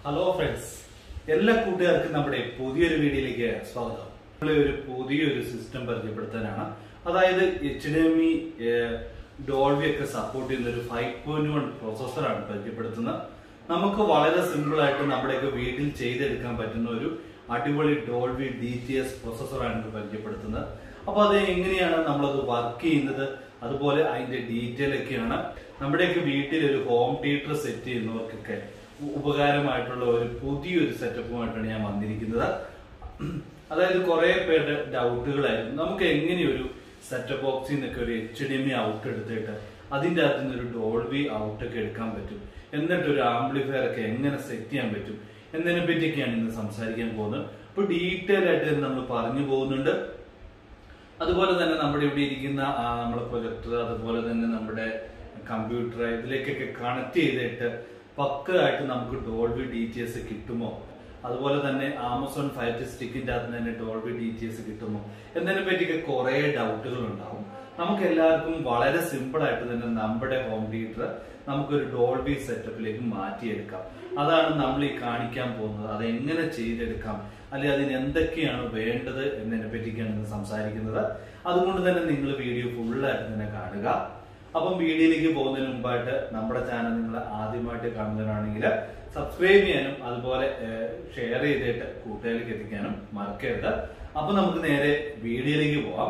hello friends എല്ലാ കൂട്ടുകാർക്കും നമ്മുടെ പുതിയൊരു വീഡിയോയിലേക്ക് സ്വാഗതം നമ്മളെ ഒരു പുതിയൊരു സിസ്റ്റം പരിചയപ്പെടുത്താനാണ് അതായത് H D M I Dolby ഒക്കെ സപ്പോർട്ട് ചെയ്യുന്ന ഒരു ഫൈവ് പോയിന്റ് വൺ പ്രോസസ്സറാണ് പരിചയപ്പെടുത്തുന്നത് നമുക്ക് വളരെ സിമ്പിൾ ആയിട്ട് നമ്മുടെയൊക്കെ വീട്ടിൽ ചെയ്തെടുക്കാൻ പറ്റുന്ന ഒരു അടിപൊളി ഡോൾവി ഡി ടി എസ് പ്രോസസ്സറാണ് ഇത് പരിചയപ്പെടുത്തുന്നത് അപ്പൊ അത് എങ്ങനെയാണ് നമ്മളത് വർക്ക് ചെയ്യുന്നത് അതുപോലെ അതിന്റെ ഡീറ്റെയിൽ ഒക്കെയാണ് നമ്മുടെയൊക്കെ വീട്ടിൽ ഒരു ഹോം തിയേറ്റർ സെറ്റ് ചെയ്യുന്നവർക്കൊക്കെ ഉ- ഉപകാരമായിട്ടുള്ള ഒരു പുതിയൊരു സെറ്റപ്പുമായിട്ടാണ് ഞാൻ വന്നിരിക്കുന്നത് അതായത് കുറെ പേരുടെ ഡൗട്ടുകളായിരുന്നു നമുക്ക് എങ്ങനെ ഒരു സെറ്റപ്പ് ബോക്സിൽ നിന്നൊക്കെ ഒരു H D M I out എടുത്തിട്ട് അതിന്റെ അകത്ത് നിന്ന് ഒരു ഡോൾവി ഔട്ട് ഒക്കെ എടുക്കാൻ പറ്റും എന്നിട്ട് ഒരു ആംപ്ലിഫയർ ഒക്കെ എങ്ങനെ സെറ്റ് ചെയ്യാൻ പറ്റും എന്നതിനെ പറ്റിയൊക്കെയാണ് ഇന്ന് സംസാരിക്കാൻ പോകുന്നത് അപ്പൊ ഡീറ്റെയിൽ ആയിട്ട് നമ്മൾ പറഞ്ഞു പോകുന്നുണ്ട് അതുപോലെ തന്നെ നമ്മുടെ ഇവിടെ ഇരിക്കുന്ന ആ, നമ്മുടെ പ്രൊജക്ടർ അതുപോലെ തന്നെ നമ്മുടെ കമ്പ്യൂട്ടർ ഇതിലേക്കൊക്കെ കണക്ട് ചെയ്തിട്ട് പക്കയായിട്ട് നമുക്ക് ഡോൾബി ഡി ടി എസ് കിട്ടുമോ അതുപോലെ തന്നെ ആമസോൺ ഫയർ സ്റ്റിക്കിന്റെ അകത്ത് തന്നെ ഡോൾബി ഡി ടി എസ് കിട്ടുമോ എന്നതിനെ പറ്റിയൊക്കെ കുറെ ഡൗട്ടുകൾ ഉണ്ടാവും നമുക്ക് എല്ലാവർക്കും വളരെ സിമ്പിൾ ആയിട്ട് തന്നെ നമ്മുടെ ഹോം തിയേറ്റർ നമുക്കൊരു ഡോൾബി സെറ്റപ്പിലേക്ക് മാറ്റിയെടുക്കാം അതാണ് നമ്മൾ ഈ കാണിക്കാൻ പോകുന്നത് അത് എങ്ങനെ ചെയ്തെടുക്കാം അല്ലെങ്കിൽ അതിന് എന്തൊക്കെയാണ് വേണ്ടത് എന്നതിനെ പറ്റിയൊക്കെയാണ് ഇന്ന് സംസാരിക്കുന്നത് അതുകൊണ്ട് തന്നെ നിങ്ങൾ വീഡിയോ ഫുള്ളായിട്ട് തന്നെ കാണുക അപ്പം വീഡിയോയിലേക്ക് പോകുന്നതിന് മുമ്പായിട്ട് നമ്മുടെ ചാനൽ നിങ്ങൾ ആദ്യമായിട്ട് കാണുന്നവരാണെങ്കിൽ സബ്സ്ക്രൈബ് ചെയ്യാനും അതുപോലെ ഷെയർ ചെയ്തിട്ട് കൂട്ടുകാരിലേക്ക് എത്തിക്കാനും മറക്കരുത് അപ്പൊ നമുക്ക് നേരെ വീഡിയോയിലേക്ക് പോവാം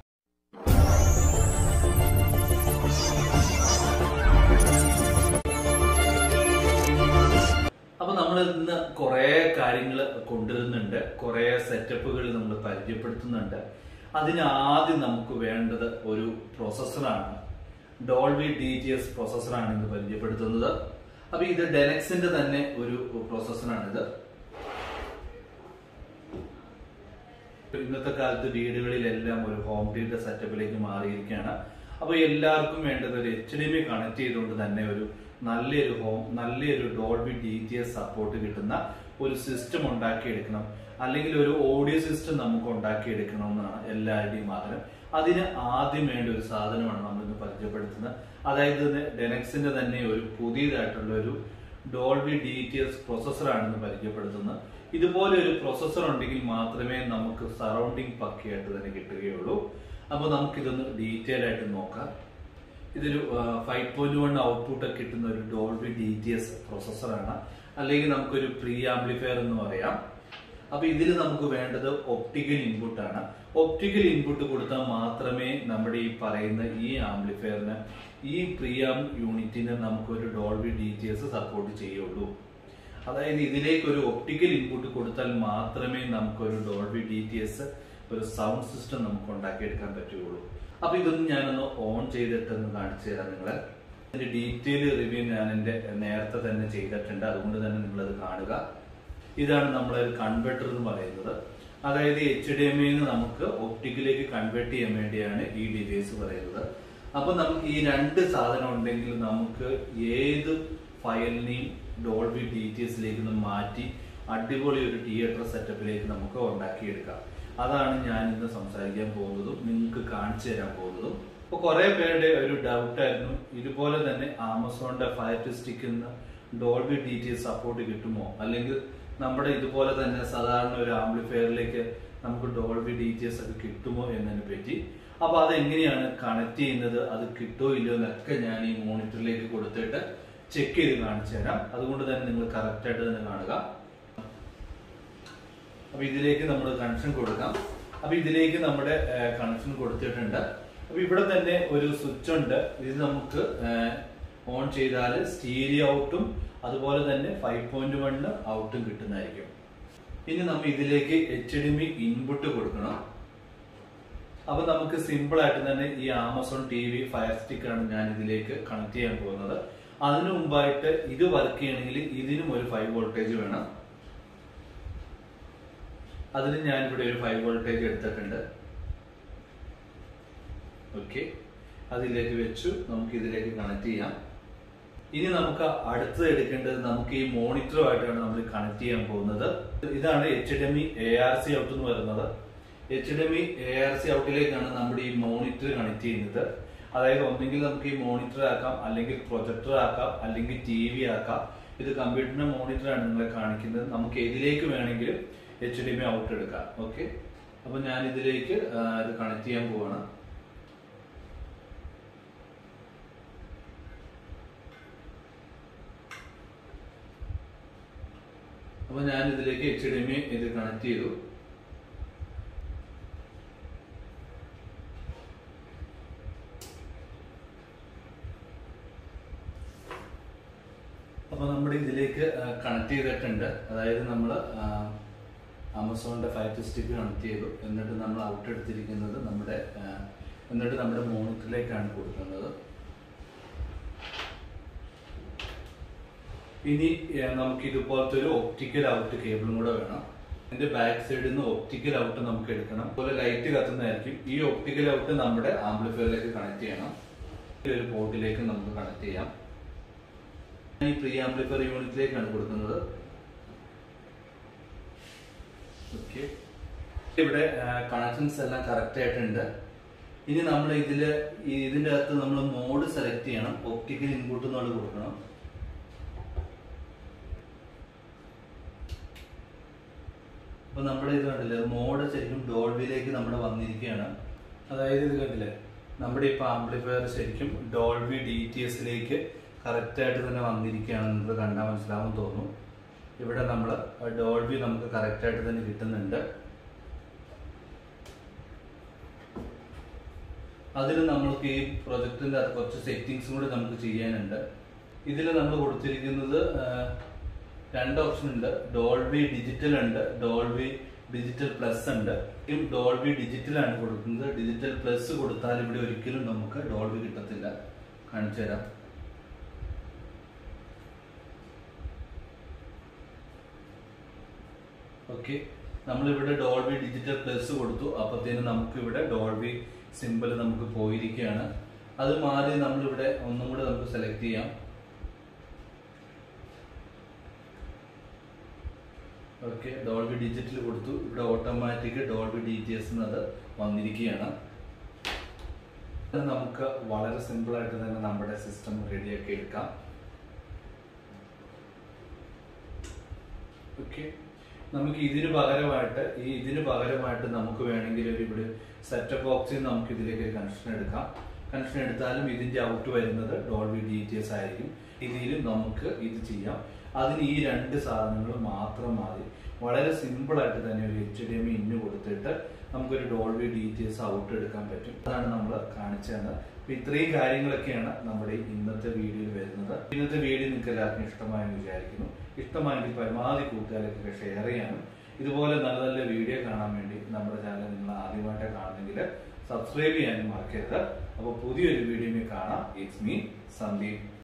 അപ്പൊ നമ്മൾ ഇന്ന് കുറെ കാര്യങ്ങൾ കൊണ്ടുവരുന്നുണ്ട് കുറെ സെറ്റപ്പുകൾ നമ്മൾ പരിചയപ്പെടുത്തുന്നുണ്ട് അതിന് ആദ്യം നമുക്ക് വേണ്ടത് ഒരു പ്രോസസ്സറാണ് ഡോൾബി ഡി ടി എസ് പ്രോസസ്സറാണ് ഇന്ന് പരിചയപ്പെടുത്തുന്നത് അപ്പൊ ഇത് ഡെനക്സിന്റെ തന്നെ ഒരു പ്രോസസ്സറാണിത് ഇന്നത്തെ കാലത്ത് വീടുകളിലെല്ലാം ഒരു ഹോം തിയേറ്റർ സെറ്റപ്പിലേക്ക് മാറിയിരിക്കുകയാണ് അപ്പൊ എല്ലാവർക്കും വേണ്ടത് ഒരു എച്ച് ഡി എം കണക്ട് ചെയ്തുകൊണ്ട് തന്നെ ഒരു നല്ലൊരു ഹോം നല്ലൊരു Dolby D T S support കിട്ടുന്ന ഒരു സിസ്റ്റം ഉണ്ടാക്കിയെടുക്കണം അല്ലെങ്കിൽ ഒരു ഓഡിയോ സിസ്റ്റം നമുക്ക് ഉണ്ടാക്കിയെടുക്കണം എന്നാണ് എല്ലാവരുടെയും ആഗ്രഹം അതിന് ആദ്യം വേണ്ട ഒരു സാധനമാണ് നമ്മൾ ഇന്ന് പരിചയപ്പെടുത്തുന്നത് അതായത് ഡെനക്സിന്റെ തന്നെ ഒരു പുതിയതായിട്ടുള്ള ഒരു ഡോൾബി ഡി ടി എസ് പ്രോസസ്സറാണെന്ന് പരിചയപ്പെടുത്തുന്നത് ഇതുപോലെ ഒരു പ്രോസസ്സർ ഉണ്ടെങ്കിൽ മാത്രമേ നമുക്ക് സറൗണ്ടിങ് പക്കയായിട്ട് തന്നെ കിട്ടുകയുള്ളൂ അപ്പോൾ നമുക്ക് ഇതൊന്ന് ഡീറ്റെയിൽ ആയിട്ട് നോക്കാം ഇതൊരു ഫൈവ് പോയിന്റ് വൺ ഔട്ട്പുട്ട് ഒക്കെ കിട്ടുന്ന ഒരു ഡോൾബി ഡി ടി എസ് പ്രോസസ്സറാണ് അല്ലെങ്കിൽ നമുക്കൊരു പ്രീ ആംപ്ലിഫയർ എന്ന് പറയാം അപ്പൊ ഇതിൽ നമുക്ക് വേണ്ടത് ഒപ്റ്റിക്കൽ ഇൻപുട്ട് ആണ് ഒപ്റ്റിക്കൽ ഇൻപുട്ട് കൊടുത്താൽ മാത്രമേ നമ്മുടെ ഈ പറയുന്ന ഈ ആംപ്ലിഫയറിന് ഈ പ്രിയാം യൂണിറ്റിന് നമുക്കൊരു Dolby D T S support ചെയ്യുള്ളൂ അതായത് ഇതിലേക്ക് ഒരു ഒപ്റ്റിക്കൽ ഇൻപുട്ട് കൊടുത്താൽ മാത്രമേ നമുക്കൊരു ഡോൾബി ഡി ടി എസ് ഒരു സൗണ്ട് സിസ്റ്റം നമുക്ക് ഉണ്ടാക്കിയെടുക്കാൻ പറ്റുകയുള്ളൂ അപ്പൊ ഇതൊന്ന് ഞാനൊന്ന് ഓൺ ചെയ്തിട്ടൊന്ന് കാണിച്ചു തരാം നിങ്ങളെ ഇതിന്റെ ഡീറ്റെയിൽ റിവ്യൂ ഞാൻ എന്റെ നേരത്തെ തന്നെ ചെയ്തിട്ടുണ്ട് അതുകൊണ്ട് തന്നെ നിങ്ങളത് കാണുക ഇതാണ് നമ്മളെ ഒരു കൺവെർട്ടർ എന്ന് പറയുന്നത് അതായത് എച്ച് ഡി എം ഐന്ന് നമുക്ക് ഒപ്റ്റിക്കിലേക്ക് കൺവേർട്ട് ചെയ്യാൻ വേണ്ടിയാണ് ഈ ഡിവൈസ് പറയുന്നത് അപ്പൊ നമുക്ക് ഈ രണ്ട് സാധനം ഉണ്ടെങ്കിൽ നമുക്ക് ഏത് ഫയലിനെയും ഡോൾബി ഡി ടി എസിലേക്ക് മാറ്റി അടിപൊളി ഒരു തിയേറ്റർ സെറ്റപ്പിലേക്ക് നമുക്ക് ഉണ്ടാക്കിയെടുക്കാം അതാണ് ഞാൻ ഇന്ന് സംസാരിക്കാൻ പോകുന്നതും നിങ്ങൾക്ക് കാണിച്ചു തരാൻ പോകുന്നതും ഇപ്പൊ കുറെ പേരുടെ ഒരു ഡൗട്ട് ആയിരുന്നു ഇതുപോലെ തന്നെ ആമസോണിന്റെ ഫയർ ടു സ്റ്റിക്കുന്ന Dolby D T S support കിട്ടുമോ അല്ലെങ്കിൽ നമ്മുടെ ഇതുപോലെ തന്നെ സാധാരണ ഒരു ആംപ്ലിഫയറിലേക്ക് നമുക്ക് ഡോൾബി ഡി ടി എസ് ഒക്കെ കിട്ടുമോ എന്നതിനെ പറ്റി അപ്പൊ അത് എങ്ങനെയാണ് കണക്ട് ചെയ്യുന്നത് അത് കിട്ടോ ഇല്ലയോ എന്നൊക്കെ ഞാൻ ഈ മോണിറ്ററിലേക്ക് കൊടുത്തിട്ട് ചെക്ക് ചെയ്ത് കാണിച്ചു തരാം അതുകൊണ്ട് തന്നെ നിങ്ങൾ കറക്റ്റ് ആയിട്ട് തന്നെ കാണുക അപ്പൊ ഇതിലേക്ക് നമ്മൾ കണക്ഷൻ കൊടുക്കാം അപ്പൊ ഇതിലേക്ക് നമ്മുടെ കണക്ഷൻ കൊടുത്തിട്ടുണ്ട് അപ്പൊ ഇവിടെ തന്നെ ഒരു സ്വിച്ച് ഉണ്ട് ഇത് നമുക്ക് ഓൺ ചെയ്താൽ സ്റ്റീരിയോ ഔട്ടും അതുപോലെ തന്നെ ഫൈവ് പോയിന്റ് വണ്ണ് ഔട്ടും കിട്ടുന്നതായിരിക്കും ഇനി നമ്മൾ ഇതിലേക്ക് എച്ച് ഡി മി ഇൻപുട്ട് കൊടുക്കണം അപ്പൊ നമുക്ക് സിമ്പിൾ ആയിട്ട് തന്നെ ഈ Amazon T V fire stick ആണ് ഞാൻ ഇതിലേക്ക് കണക്ട് ചെയ്യാൻ പോകുന്നത് അതിനു മുമ്പായിട്ട് ഇത് വർക്ക് ചെയ്യണമെങ്കിൽ ഇതിനും ഒരു ഫൈവ് വോൾട്ടേജ് വേണം അതിന് ഞാൻ ഇവിടെ ഒരു ഫൈവ് വോൾട്ടേജ് എടുത്തിട്ടുണ്ട് ഓക്കെ അതിലേക്ക് വെച്ചു നമുക്ക് ഇതിലേക്ക് കണക്ട് ചെയ്യാം ഇനി നമുക്ക് അടുത്തത് എടുക്കേണ്ടത് നമുക്ക് ഈ മോണിറ്ററുമായിട്ടാണ് നമ്മൾ കണക്ട് ചെയ്യാൻ പോകുന്നത് ഇതാണ് H D M I A R C out എന്ന് പറയുന്നത് H D M I A R C ഔട്ടിലേക്കാണ് നമ്മുടെ ഈ മോണിറ്റർ കണക്ട് ചെയ്യുന്നത് അതായത് ഒന്നെങ്കിൽ നമുക്ക് ഈ മോണിറ്റർ ആക്കാം അല്ലെങ്കിൽ പ്രൊജക്ടർ ആക്കാം അല്ലെങ്കിൽ ടി വി ആക്കാം ഇത് കമ്പ്യൂട്ടറിന്റെ മോണിറ്റർ ആണ് നിങ്ങളെ കാണിക്കുന്നത് നമുക്ക് ഏതിലേക്ക് വേണമെങ്കിലും എച്ച് ഡി എം ഔട്ട് എടുക്കാം ഓക്കെ അപ്പൊ ഞാൻ ഇതിലേക്ക് ആ, ഇത് കണക്ട് ചെയ്യാൻ പോവാണ് അപ്പൊ ഞാൻ ഇതിലേക്ക് എച്ച് ഡി എം ഇത് കണക്ട് ചെയ്തു അപ്പൊ നമ്മുടെ ഇതിലേക്ക് കണക്ട് ചെയ്തിട്ടുണ്ട് അതായത് നമ്മൾ ആമസോണിന്റെ ഫൈവ് സ്റ്റിക്ക് കണക്ട് ചെയ്തു എന്നിട്ട് നമ്മൾ ഔട്ട് എടുത്തിരിക്കുന്നത് നമ്മുടെ ആ, എന്നിട്ട് നമ്മുടെ മോണിറ്ററിലേക്കാണ് കൊടുക്കുന്നത് ഇനി ആ, നമുക്ക് ഇതുപോലത്തെ ഒരു ഒപ്റ്റിക്കൽ ഔട്ട് കേബിളും കൂടെ വേണം ഇതിന്റെ ബാക്ക് സൈഡിൽ നിന്ന് ഒപ്റ്റിക്കൽ ഔട്ട് നമുക്ക് എടുക്കണം അതുപോലെ ലൈറ്റ് കത്തുന്നതായിരിക്കും ഈ ഒപ്റ്റിക്കൽ ഔട്ട് നമ്മുടെ ആംപ്ലിഫയറിലേക്ക് കണക്ട് ചെയ്യണം ഈ ഒരു പോർട്ടിലേക്ക് നമുക്ക് കണക്ട് ചെയ്യാം ഈ പ്രീ ആംപ്ലിഫയർ യൂണിറ്റിലേക്കാണ് കൊടുക്കുന്നത് ഓക്കെ ഇവിടെ കണക്ഷൻസ് എല്ലാം കറക്റ്റ് ആയിട്ടുണ്ട് ഇനി നമ്മൾ ഇതില് ഈ ഇതിന്റെ അകത്ത് നമ്മൾ മോഡ് സെലക്ട് ചെയ്യണം ഒപ്റ്റിക്കൽ ഇൻപുട്ട് എന്നുള്ളത് കൊടുക്കണം അപ്പൊ നമ്മുടെ ഇത് കണ്ടില്ലേ മോഡ് ശരിക്കും ഡോൾബിയിലേക്ക് നമ്മുടെ വന്നിരിക്കുകയാണ് അതായത് ഇത് കണ്ടില്ലേ നമ്മുടെ ഇപ്പൊ ആംപ്ലിഫയർ ശരിക്കും ഡോൾബി ഡി ടി എസിലേക്ക് കറക്റ്റ് ആയിട്ട് തന്നെ വന്നിരിക്കുകയാണ് നിങ്ങൾക്ക് കണ്ടാൽ മനസ്സിലാവും തോന്നുന്നു ഇവിടെ നമ്മൾ ഡോൾബി നമുക്ക് കറക്റ്റ് ആയിട്ട് തന്നെ കിട്ടുന്നുണ്ട് അതിൽ നമ്മൾക്ക് ഈ പ്രൊജക്ടിന്റെ അത് കുറച്ച് സെറ്റിങ്സും കൂടി നമുക്ക് ചെയ്യാനുണ്ട് ഇതിൽ നമ്മൾ കൊടുത്തിരിക്കുന്നത് ആ, രണ്ട് ഓപ്ഷൻ ഉണ്ട് ഡോൾബി ഡിജിറ്റൽ ഉണ്ട് ഡോൾബി ഡിജിറ്റൽ പ്ലസ് ഉണ്ട് ഈ ഡോൾബി ഡിജിറ്റൽ ആണ് കൊടുക്കുന്നത് ഡിജിറ്റൽ പ്ലസ് കൊടുത്താൽ ഇവിടെ ഒരിക്കലും നമുക്ക് ഡോൾബി കിട്ടത്തില്ല കാണിച്ചു തരാം ഓക്കെ നമ്മളിവിടെ ഡോൾബി ഡിജിറ്റൽ പ്ലസ് കൊടുത്തു അപ്പത്തേനും നമുക്ക് ഇവിടെ ഡോൾബി സിമ്പിൾ നമുക്ക് പോയിരിക്കുകയാണ് അത് മാറി നമ്മളിവിടെ ഒന്നും കൂടെ നമുക്ക് സെലക്ട് ചെയ്യാം ഓക്കെ ഡോൾബി ഡിജിറ്റൽ കൊടുത്തു ഇവിടെ automatic Dolby D T S എന്നത് വന്നിരിക്കുകയാണ് അത് നമുക്ക് വളരെ സിമ്പിൾ ആയിട്ട് തന്നെ നമ്മുടെ സിസ്റ്റം റെഡിയാക്കി എടുക്കാം ഓക്കെ നമുക്ക് ഇതിന് പകരമായിട്ട് ഈ ഇതിന് പകരമായിട്ട് നമുക്ക് വേണമെങ്കിൽ ഒരു ഇവിടെ സെറ്റപ്പ് ബോക്സിൽ നമുക്ക് ഇതിലേക്ക് കണക്ഷൻ എടുക്കാം കണക്ഷൻ എടുത്താലും ഇതിന്റെ ഔട്ട് വരുന്നത് ഡോൾബി ഡി ടി എസ് ആയിരിക്കും ഇതിലും നമുക്ക് ഇത് ചെയ്യാം അതിന് ഈ രണ്ട് സാധനങ്ങൾ മാത്രം മതി വളരെ സിമ്പിൾ ആയിട്ട് തന്നെ ഒരു എച്ച് ഡി എം ഇന്ന് കൊടുത്തിട്ട് നമുക്കൊരു Dolby D T S out എടുക്കാൻ പറ്റും അതാണ് നമ്മൾ കാണിച്ചു തന്നത് അപ്പൊ ഇത്രയും കാര്യങ്ങളൊക്കെയാണ് നമ്മുടെ ഇന്നത്തെ വീഡിയോയിൽ വരുന്നത് ഇന്നത്തെ വീഡിയോ നിങ്ങൾക്ക് എല്ലാവർക്കും ഇഷ്ടമായെന്ന് വിചാരിക്കുന്നു ഇഷ്ടമായെങ്കിൽ പരമാവധി കൂട്ടുകാർക്കൊക്കെ ഷെയർ ചെയ്യാനും ഇതുപോലെ നല്ല നല്ല വീഡിയോ കാണാൻ വേണ്ടി നമ്മുടെ ചാനൽ നിങ്ങൾ ആദ്യമായിട്ട് കാണുന്നെങ്കിൽ സബ്സ്ക്രൈബ് ചെയ്യാനും മറക്കരുത് അപ്പോൾ പുതിയൊരു വീഡിയോയിൽ കാണാം ഇറ്റ്സ് മീ സന്ദീപ്